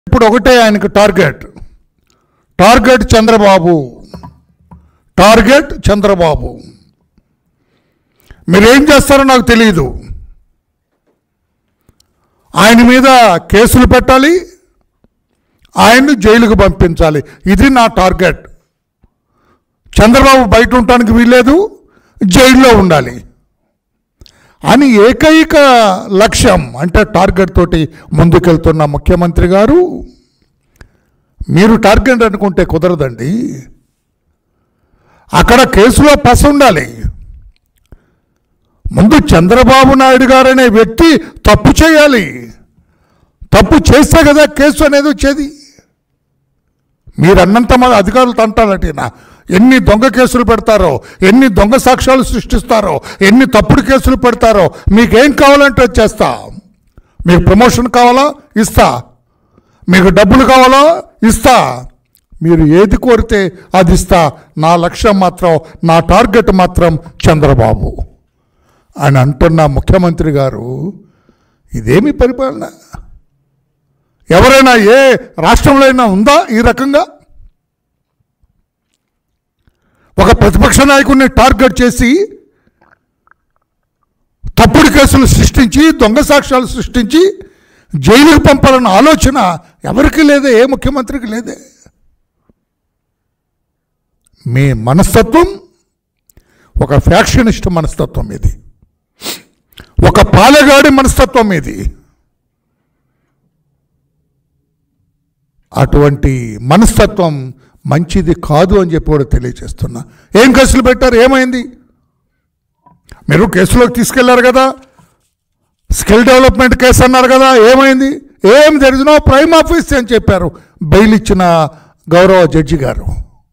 ఇప్పుడు ఒకటే ఆయనకు target target Chandrababu target Chandrababu మీరేం చేస్తారో నాకు తెలియదు ఆయన మీద కేసులు పెట్టాలి ఆయన్ని జైలుకు పంపించాలి ఇది నా టార్గెట్ చంద్రబాబు బయట ఉండటానికి వీల్లేదు జైల్లో ఉండాలి అని ఏకైక లక్ష్యం అంటే టార్గెట్ తోటి ముందుకెళ్తున్న ముఖ్యమంత్రి గారు మీరు టార్గెట్ అనుకుంటే కుదరదండి అక్కడ కేసులో పస ఉండాలి ముందు చంద్రబాబు నాయుడు గారు అనే వ్యక్తి తప్పు చేయాలి తప్పు చేస్తే కదా కేసు అనేది వచ్చేది మీరు అన్నంత మంది అధికారులు అంటారట ఎన్ని దొంగ కేసులు పెడతారో ఎన్ని దొంగ సాక్ష్యాలు సృష్టిస్తారో ఎన్ని తప్పుడు కేసులు పెడతారో మీకేం కావాలంటే అది చేస్తా మీకు ప్రమోషన్ కావాలా ఇస్తా మీకు డబ్బులు కావాలా ఇస్తా మీరు ఏది కోరితే అది ఇస్తా నా లక్ష్యం మాత్రం నా టార్గెట్ మాత్రం చంద్రబాబు అని అంటున్న ముఖ్యమంత్రి గారు ఇదేమి పరిపాలన ఎవరైనా ఏ రాష్ట్రంలో అయినా ఉందా ఈ రకంగా ఒక ప్రతిపక్ష నాయకుడిని టార్గెట్ చేసి తప్పుడు కేసులు సృష్టించి దొంగ సాక్ష్యాలు సృష్టించి జైలుకు పంపాలన్న ఆలోచన ఎవరికి లేదే ఏ ముఖ్యమంత్రికి లేదే మీ మనస్తత్వం ఒక ఫ్యాక్షనిస్ట్ మనస్తత్వం ఇది ఒక పాలెగాడి మనస్తత్వం ఇది అటువంటి మనస్తత్వం మంచిది కాదు అని చెప్పి కూడా తెలియజేస్తున్నా ఏం కేసులు పెట్టారు ఏమైంది మీరు కేసులోకి తీసుకెళ్లారు కదా స్కిల్ డెవలప్మెంట్ కేసు అన్నారు కదా ఏమైంది ఏం జరిగినో ప్రైమ్ ఆఫీస్ అని చెప్పారు బెయిల్ ఇచ్చిన గౌరవ జడ్జి గారు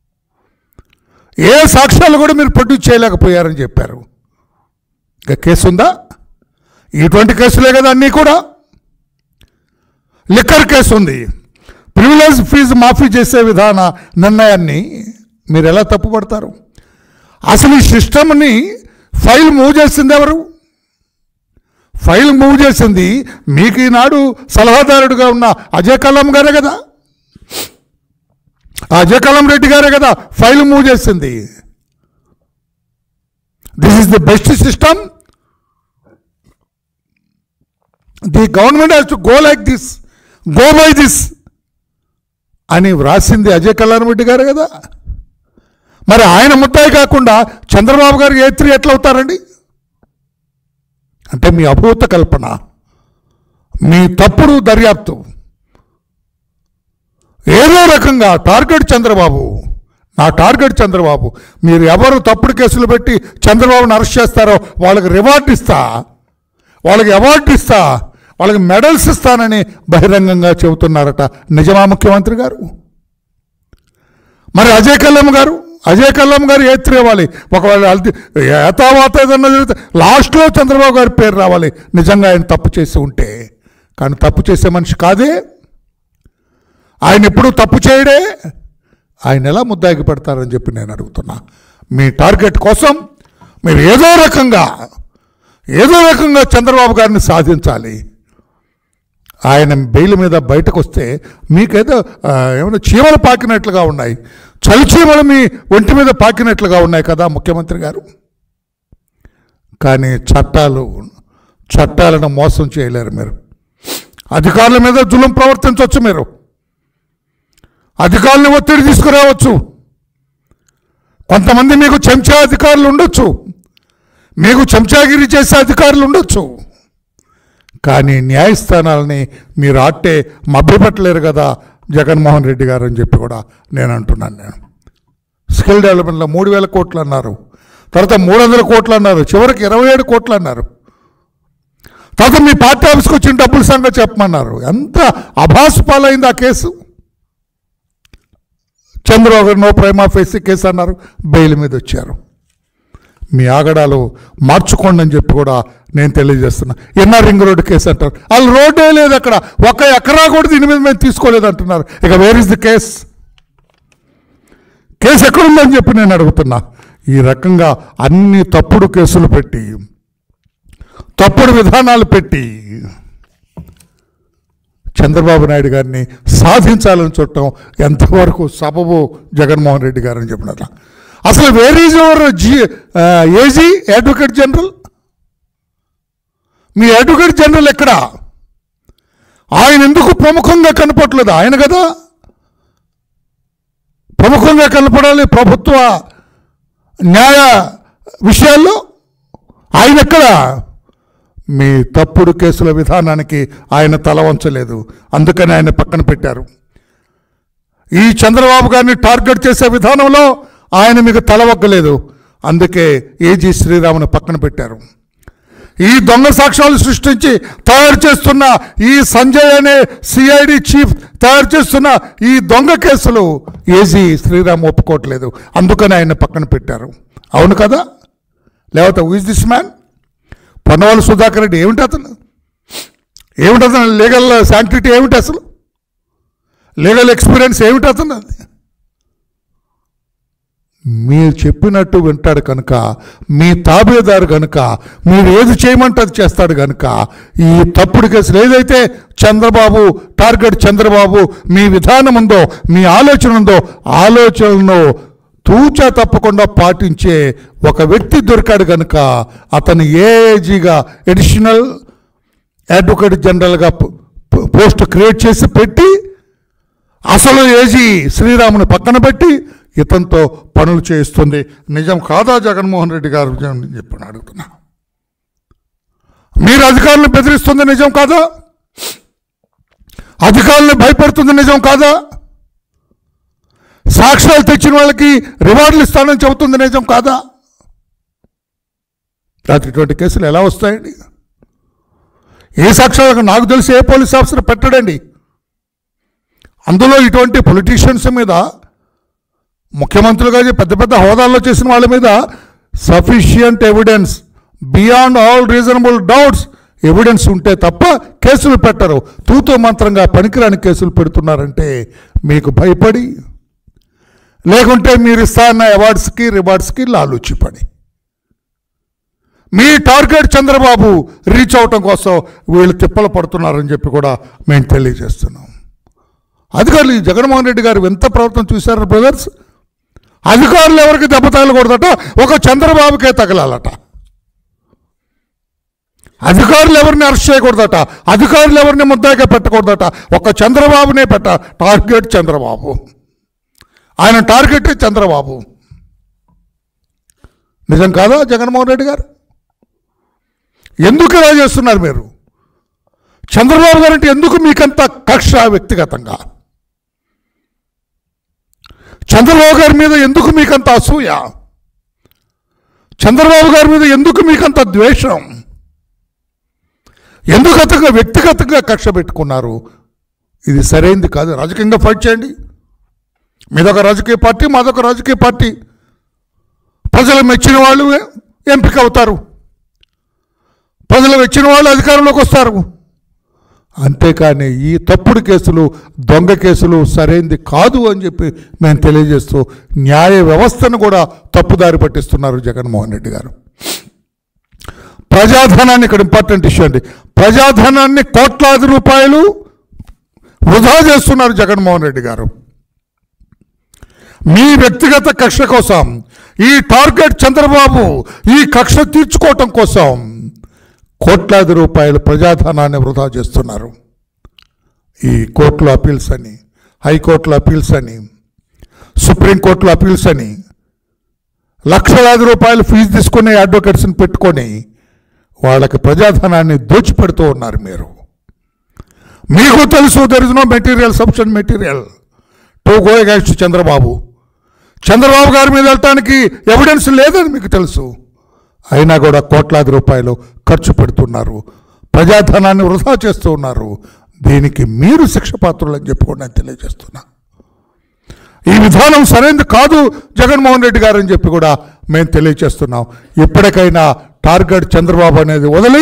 ఏ సాక్ష్యాలు కూడా మీరు ప్రొడ్యూస్ చేయలేకపోయారని చెప్పారు ఇంకా కేసు ఉందా ఇటువంటి కేసులే కదా అన్నీ కూడా లిక్కర్ కేసు ఉంది ప్రివిలేజ్ ఫీజు మాఫీ చేసే విధాన నిర్ణయాన్ని మీరు ఎలా తప్పుపడతారు అసలు ఈ సిస్టమ్ని ఫైల్ మూవ్ చేసింది ఎవరు ఫైల్ మూవ్ చేసింది మీకు ఈనాడు సలహాదారుడిగా ఉన్న అజయ్ కలాం గారే కదా ఆ అజయ్ కలాం రెడ్డి గారే కదా ఫైల్ మూవ్ చేసింది this is the best system the government has to go like this go by this అని వ్రాసింది అజయ్ కళ్యాణ్ రెడ్డి గారు కదా మరి ఆయన ముద్దాయి కాకుండా చంద్రబాబు గారు ఏ త్రీ ఎట్లా అవుతారండి అంటే మీ అభూత కల్పన మీ తప్పుడు దర్యాప్తు ఏదో రకంగా టార్గెట్ చంద్రబాబు నా టార్గెట్ చంద్రబాబు మీరు ఎవరు తప్పుడు కేసులు పెట్టి చంద్రబాబుని అరెస్ట్ చేస్తారో వాళ్ళకి రివార్డ్ ఇస్తా వాళ్ళకి అవార్డు ఇస్తా వాళ్ళకి మెడల్స్ ఇస్తానని బహిరంగంగా చెబుతున్నారట నిజమా ముఖ్యమంత్రి గారు మరి అజయ్ కల్లం గారు అజయ్ కల్లం గారు ఏత్రి ఇవ్వాలి ఒకవేళ అల్ది- ఏతావాత ఏదన్నా జరిగితే లాస్ట్లో చంద్రబాబు గారి పేరు రావాలి నిజంగా ఆయన తప్పు చేసి ఉంటే కానీ తప్పు చేసే మనిషి కాదే ఆయన ఎప్పుడు తప్పు చేయడే ఆయన ఎలా ముద్దాయికి పెడతారని చెప్పి నేను అడుగుతున్నా మీ టార్గెట్ కోసం మీరు ఏదో రకంగా ఏదో రకంగా చంద్రబాబు గారిని సాధించాలి ఆయన బెయిల్ మీద బయటకు వస్తే మీకేదో ఆ, ఏమైనా చీమలు పాకినట్లుగా ఉన్నాయి చలి చీమలు మీ ఒంటి మీద పాకినట్లుగా ఉన్నాయి కదా ముఖ్యమంత్రి గారు కానీ చట్టాలు చట్టాలను మోసం చేయలేరు మీరు అధికారుల మీద జులుం ప్రవర్తించవచ్చు మీరు అధికారులను ఒత్తిడి తీసుకురావచ్చు కొంతమంది మీకు చెంచా అధికారులు ఉండొచ్చు మీకు చెంచాగిరి చేసే అధికారులు ఉండొచ్చు కానీ న్యాయస్థానాలని మీరు ఆట్టే మభ్యపెట్టలేరు కదా జగన్మోహన్ రెడ్డి గారు అని చెప్పి కూడా నేను అంటున్నాను నేను స్కిల్ డెవలప్మెంట్లో మూడు వేల కోట్లు అన్నారు తర్వాత మూడు వందల కోట్లు అన్నారు చివరికి ఇరవై ఏడు కోట్లు అన్నారు తర్వాత మీ పార్టీ ఆఫీస్కి వచ్చిన డబ్బుల సంగతి చెప్పమన్నారు ఎంత అభాసుపాలైంది ఆ case Chandrababu garu no prime office case అన్నారు బెయిల్ మీద వచ్చారు మీ ఆగడాలు మార్చుకోండి అని చెప్పి కూడా నేను తెలియజేస్తున్నా ఎన్ఆర్ రింగ్ రోడ్డు కేసు అంటారు వాళ్ళు రోడ్డే లేదు అక్కడ ఒక ఎకరా కూడా దీని మీద మేము తీసుకోలేదు అంటున్నారు ఇక where is the case case ఎక్కడుందని చెప్పి నేను అడుగుతున్నా ఈ రకంగా అన్ని తప్పుడు కేసులు పెట్టి తప్పుడు విధానాలు పెట్టి చంద్రబాబు నాయుడు గారిని సాధించాలని చూడటం ఎంతవరకు సబబు జగన్మోహన్ రెడ్డి గారు అని చెప్పినారు అసలు where is your G AG advocate general మీ అడ్వకేట్ జనరల్ ఎక్కడ ఆయన ఎందుకు ప్రముఖంగా కనపట్లేదు ఆయన కదా ప్రముఖంగా కనపడాలి ప్రభుత్వ న్యాయ విషయాల్లో ఆయన ఎక్కడ మీ తప్పుడు కేసుల విధానానికి ఆయన తల వంచలేదు అందుకని ఆయన పక్కన పెట్టారు ఈ చంద్రబాబు గారిని టార్గెట్ చేసే విధానంలో ఆయన మీకు తల వగ్గలేదు అందుకే ఏజీ శ్రీరాముని పక్కన పెట్టారు ఈ దొంగ సాక్ష్యాలు సృష్టించి తయారు చేస్తున్న ఈ సంజయ్ అనే సిఐడి చీఫ్ తయారు చేస్తున్న ఈ దొంగ కేసులు ఏజీ శ్రీరామ్ ఒప్పుకోవట్లేదు అందుకని ఆయన పక్కన పెట్టారు అవును కదా లేకపోతే who is this man Ponnavolu Sudhakar Reddy ఏమిటి అతను ఏమిటి అతను లీగల్ శాంక్టిటీ ఏమిటి అసలు లీగల్ ఎక్స్పీరియన్స్ ఏమిటి అతను అది మీరు చెప్పినట్టు వింటాడు కనుక మీ తాబేదారు కనుక మీరు ఏది చేయమంటే అది చేస్తాడు కనుక ఈ తప్పుడు కేసులు ఏదైతే చంద్రబాబు టార్గెట్ చంద్రబాబు మీ విధానం ఉందో మీ ఆలోచన ఉందో ఆలోచనను తూచా తప్పకుండా పాటించే ఒక వ్యక్తి దొరికాడు కనుక అతను ఏఏజీగా ఎడిషనల్ అడ్వకేట్ జనరల్గా పో- పో- పోస్ట్ క్రియేట్ చేసి పెట్టి అసలు ఏజీ శ్రీరాముని పక్కన పెట్టి ఇతనితో పనులు చేయిస్తుంది నిజం కాదా జగన్మోహన్ రెడ్డి గారు అని చెప్పని అడుగుతున్నా మీరు అధికారులను బెదిరిస్తుంది నిజం కాదా అధికారులను భయపెడుతుంది నిజం కాదా సాక్ష్యాలు తెచ్చిన వాళ్ళకి రివార్డులు ఇస్తానని చెబుతుంది నిజం కాదా రాత్రి ఇటువంటి కేసులు ఎలా వస్తాయండి ఏ సాక్ష్యాలకు నాకు తెలిసి ఏ పోలీస్ ఆఫీసర్ పెట్టడండి అందులో ఇటువంటి పొలిటీషియన్స్ మీద ముఖ్యమంత్రులుగా పెద్ద పెద్ద హోదాల్లో చేసిన వాళ్ళ మీద sufficient evidence beyond all reasonable doubts evidence ఉంటే తప్ప కేసులు పెట్టరు తూతూ మంత్రంగా పనికిరాని కేసులు పెడుతున్నారంటే మీకు భయపడి లేకుంటే మీరు ఇస్తాన్న అవార్డ్స్కి రివార్డ్స్కి లాలూచి పడి మీ టార్గెట్ చంద్రబాబు రీచ్ అవటం కోసం వీళ్ళు తిప్పలు పడుతున్నారని చెప్పి కూడా మేము తెలియజేస్తున్నాం అధికారులు ఈ జగన్మోహన్ రెడ్డి గారు ఎంత ప్రవర్తన చూశారు బ్రదర్స్ అధికారులు ఎవరికి దెబ్బ తగలకూడదట ఒక చంద్రబాబుకే తగలాలట అధికారులు ఎవరిని అరెస్ట్ చేయకూడదట అధికారులు ఎవరిని ముద్దాగా పెట్టకూడదట ఒక చంద్రబాబునే పెట్ట టార్గెట్ చంద్రబాబు ఆయన టార్గెట్ చంద్రబాబు నిజం కాదా జగన్మోహన్ రెడ్డి గారు ఎందుకు ఇలా చేస్తున్నారు మీరు చంద్రబాబు గారు అంటే ఎందుకు మీకంత కక్ష వ్యక్తిగతంగా చంద్రబాబు గారి మీద ఎందుకు మీకంత అసూయ చంద్రబాబు గారి మీద ఎందుకు మీకంత ద్వేషం ఎందుకు అతగా వ్యక్తిగతంగా కక్ష పెట్టుకున్నారు ఇది సరైంది కాదు రాజకీయంగా ఫైట్ చేయండి మీదొక రాజకీయ పార్టీ మాదొక రాజకీయ పార్టీ ప్రజలు మెచ్చిన వాళ్ళు ఎంపిక అవుతారు ప్రజలు మెచ్చిన వాళ్ళు అధికారంలోకి వస్తారు అంతేకాని ఈ తప్పుడు కేసులు దొంగ కేసులు సరైంది కాదు అని చెప్పి మేము తెలియజేస్తూ న్యాయ వ్యవస్థను కూడా తప్పుదారి పట్టిస్తున్నారు జగన్మోహన్ రెడ్డి గారు ప్రజాధనాన్ని ఇక్కడ ఇంపార్టెంట్ ఇష్యూ అండి ప్రజాధనాన్ని కోట్లాది రూపాయలు వృధా చేస్తున్నారు జగన్మోహన్ రెడ్డి గారు మీ వ్యక్తిగత కక్ష కోసం ఈ టార్గెట్ చంద్రబాబు ఈ కక్ష తీర్చుకోవటం కోసం కోట్లాది రూపాయలు ప్రజాధనాన్ని వృధా చేస్తున్నారు ఈ కోర్టులో అపీల్స్ అని హైకోర్టులో అపీల్స్ అని సుప్రీంకోర్టులో అపీల్స్ అని లక్షలాది రూపాయలు ఫీజు తీసుకునే అడ్వకేట్స్ని పెట్టుకొని వాళ్ళకి ప్రజాధనాన్ని దోచిపెడుతూ ఉన్నారు మీరు మీకు తెలుసు there is no material substantial material to go against Chandrababu Chandrababu గారి మీద వెళ్ళటానికి ఎవిడెన్స్ లేదని మీకు తెలుసు అయినా కూడా కోట్లాది రూపాయలు ఖర్చు పెడుతున్నారు ప్రజాధనాన్ని వృధా చేస్తూ ఉన్నారు దీనికి మీరు శిక్ష పాత్రులని చెప్పి కూడా నేను తెలియజేస్తున్నా ఈ విధానం సరైనది కాదు జగన్మోహన్ రెడ్డి గారు అని చెప్పి కూడా మేము తెలియజేస్తున్నాం ఇప్పటికైనా టార్గెట్ చంద్రబాబు అనేది వదిలి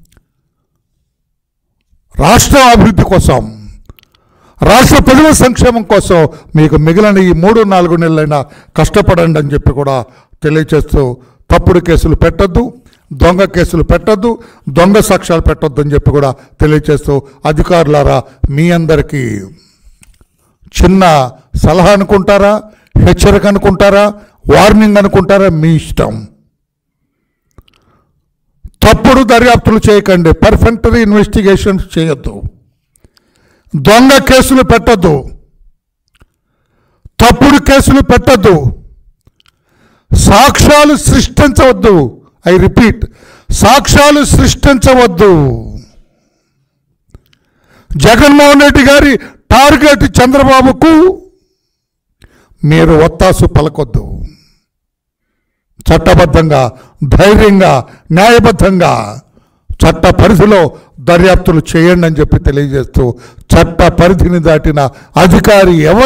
రాష్ట్ర అభివృద్ధి కోసం రాష్ట్ర ప్రజల సంక్షేమం కోసం మీకు మిగిలిన ఈ మూడు నాలుగు నెలలైనా కష్టపడండి అని చెప్పి కూడా తెలియచేస్తూ తప్పుడు కేసులు పెట్టద్దు దొంగ కేసులు పెట్టొద్దు దొంగ సాక్ష్యాలు పెట్టొద్దు అని చెప్పి కూడా తెలియజేస్తూ అధికారులారా మీ అందరికీ చిన్న సలహా అనుకుంటారా హెచ్చరిక అనుకుంటారా వార్నింగ్ అనుకుంటారా మీ ఇష్టం తప్పుడు దర్యాప్తులు చేయకండి పర్ఫెక్టరీ ఇన్వెస్టిగేషన్స్ చేయొద్దు దొంగ కేసులు పెట్టొద్దు తప్పుడు కేసులు పెట్టొద్దు సాక్ష్యాలు సృష్టించవద్దు ఐ రిపీట్ సాక్ష్యాలు సృష్టించవద్దు జగన్మోహన్ రెడ్డి గారి టార్గెట్ చంద్రబాబుకు మీరు ఒత్తాసు పలకొద్దు చట్టబద్ధంగా ధైర్యంగా న్యాయబద్ధంగా చట్ట పరిధిలో దర్యాప్తులు చేయండి అని చెప్పి తెలియజేస్తూ చట్ట పరిధిని దాటిన అధికారి ఎవరు